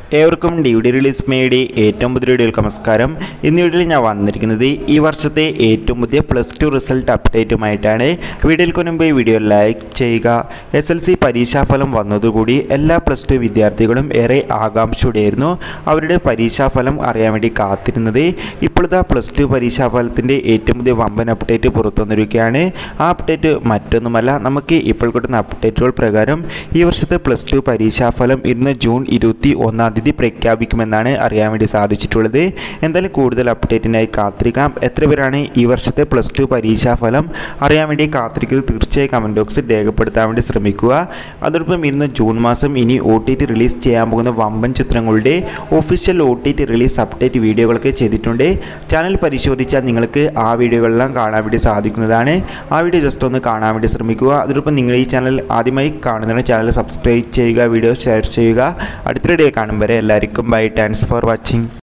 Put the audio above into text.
ഏവർക്കും D D release മേടി ഏറ്റവും പുതിയ വീഡിയോയിലേക്ക് നമസ്കാരം ഇന്ന് വീഡിയോയിൽ ഞാൻ വന്നിരിക്കുന്നത് ഈ വർഷത്തെ ഏറ്റവും പുതിയ പ്ലസ് ടു റിസൾട്ട് അപ്ഡേറ്റുമായിട്ടാണ് വീഡിയോയിൽ മുൻപ് ഈ വീഡിയോ ലൈക്ക് ചെയ്യുക എസ് എൽ സി പരീക്ഷാഫലം വന്നതുകൂടി എല്ലാ പ്ലസ് ടു വിദ്യാർത്ഥികളും ഏറെ ആകാംക്ഷയോടെയായിരുന്നു അവരുടെ പരീക്ഷാഫലം അറിയാൻ വേണ്ടി കാത്തിരുന്നത് ഇപ്പോഴത്തെ പ്ലസ് ടു പരീക്ഷാഫലത്തിൻ്റെ ഏറ്റവും പുതിയ വമ്പൻ അപ്ഡേറ്റ് പുറത്തു വന്നിരിക്കുകയാണ് ആ അപ്ഡേറ്റ് മറ്റൊന്നുമല്ല നമുക്ക് ഇപ്പോൾ കിട്ടുന്ന അപ്ഡേറ്റുകൾ പ്രകാരം ഈ വർഷത്തെ പ്ലസ് ടു പരീക്ഷാഫലം ഇന്ന് ജൂൺ ഇരുപത്തി ഒന്നാം തീയതി പ്രഖ്യാപിക്കുമെന്നാണ് അറിയാൻ വേണ്ടി സാധിച്ചിട്ടുള്ളത് എന്തായാലും കൂടുതൽ അപ്ഡേറ്റിനായി കാത്തിരിക്കാം എത്ര പേരാണ് ഈ വർഷത്തെ പ്ലസ് ടു പരീക്ഷാഫലം അറിയാൻ വേണ്ടി കാത്തിരിക്കുന്നത് തീർച്ചയായും കമൻറ്റ് ബോക്സിൽ രേഖപ്പെടുത്താൻ വേണ്ടി ശ്രമിക്കുക അതോടൊപ്പം ഇന്ന് ജൂൺ മാസം ഇനി ഒ ടി ടി റിലീസ് ചെയ്യാൻ പോകുന്ന വമ്പൻ ചിത്രങ്ങളുടെ official O T T release update വീഡിയോകളൊക്കെ ചെയ്തിട്ടുണ്ട് ചാനൽ പരിശോധിച്ചാൽ നിങ്ങൾക്ക് ആ വീഡിയോകളെല്ലാം കാണാൻ വേണ്ടി സാധിക്കുന്നതാണ് ആ വീഡിയോ ജസ്റ്റ് ഒന്ന് കാണാൻ വേണ്ടി ശ്രമിക്കുക അതോടൊപ്പം നിങ്ങൾ ഈ ചാനൽ ആദ്യമായി കാണുന്നതിന് ചാനൽ സബ്സ്ക്രൈബ് ചെയ്യുക വീഡിയോ ഷെയർ ചെയ്യുക അടുത്തിടെ കാണും വരെ എല്ലാവർക്കും ബൈ താങ്ക്സ് ഫോർ വാച്ചിങ്